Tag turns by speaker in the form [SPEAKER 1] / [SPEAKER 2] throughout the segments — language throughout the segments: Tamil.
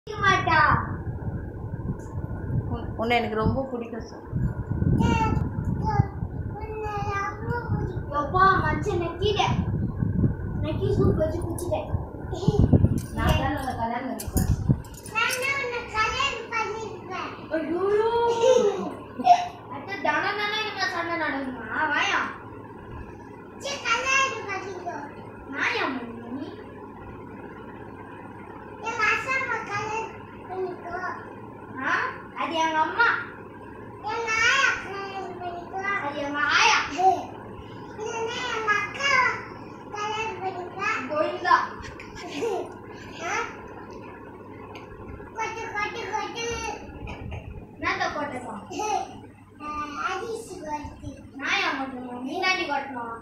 [SPEAKER 1] மாட்டா
[SPEAKER 2] உன்- உன்னை எனக்கு ரொம்ப பிடிக்கும் சார்
[SPEAKER 1] எப்பா மச்சன் நக்கிட்டேன் நக்கி சூப் வச்சு குச்சிட்டேன்
[SPEAKER 2] நான் தான் உன்னை கல்யாணம் பண்ணிப்பேன்
[SPEAKER 1] ஐயோ அத்த தான தான இந்த சண்டை நடக்குமா வாயா நாயா மம்மி ஆ அது எங்க அம்மா அது எங்க ஆயா கோயிந்தா என்னத்த கொட்டணும் நாயா கொட்டணும் நீ தாண்டி கொட்டணும்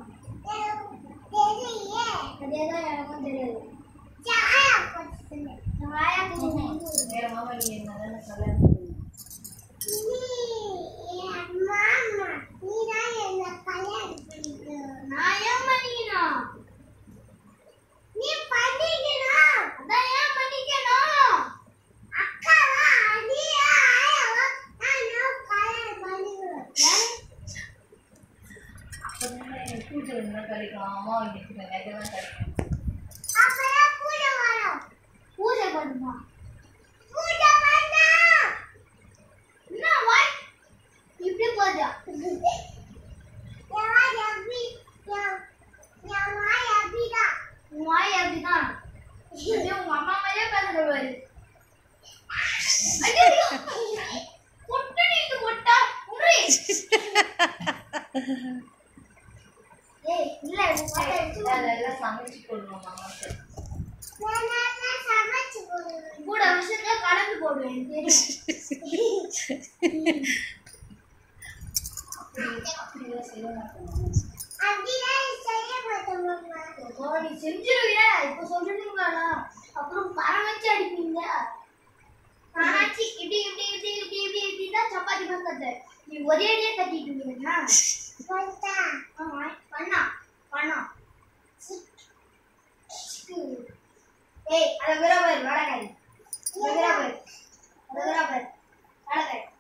[SPEAKER 1] அதேதான் எனக்கும் தெரியாது எங்க ஆயா கொட்டணும்
[SPEAKER 2] வேற மாமா நீ என்ன தானே கல்யாணம் பண்ணுவீங்க.
[SPEAKER 1] நான் ஏன் பண்ணிக்கணும் நீ பண்ணிக்கணும் அதான் ஏன் பண்ணிக்கணும்
[SPEAKER 2] அப்பதான் எனக்கு பூஜை என்ன கிடைக்கும் அம்மா இன்னைக்கு நிஜமா கிடைக்கும்
[SPEAKER 1] பூஜை பண்ணுமா என்ன வாய் இப்படி போதா உன் வாய் அப்படிதான் அப்படியே உங்க அம்மா மாதிரியே பேசுற பாரு ஐயையோ! கொட்டடி இது கொட்டா உரி ஏய் இல்ல இது கொட்டை வச்சு
[SPEAKER 2] அதெல்லாம் சமைச்சு போடுவோம் மாமாக்கு
[SPEAKER 1] கூட விஷயத்துல கலந்து போடுவேன் தெரியும்
[SPEAKER 2] அப்படி அப்படிலாம் செய்ய மாட்டோம்
[SPEAKER 1] அப்போ நீ செஞ்சிருவியா இப்ப சொல்றீங்களா அப்புறம் பரம் வச்சு அடிப்பீங்க நானாச்சு இப்படி இப்படி இப்படி இப்படி இப்படி இப்படி தான் சப்பாத்தி பண்ணது நீ ஒரே அடியே கட்டிட்டு இருந்தீங்கன்னா ஆமா பண்ணா பண்ணா ஏய் அத விரா பாரு வடகாரி விரா பாரு அத விரா பாரு வடகாரி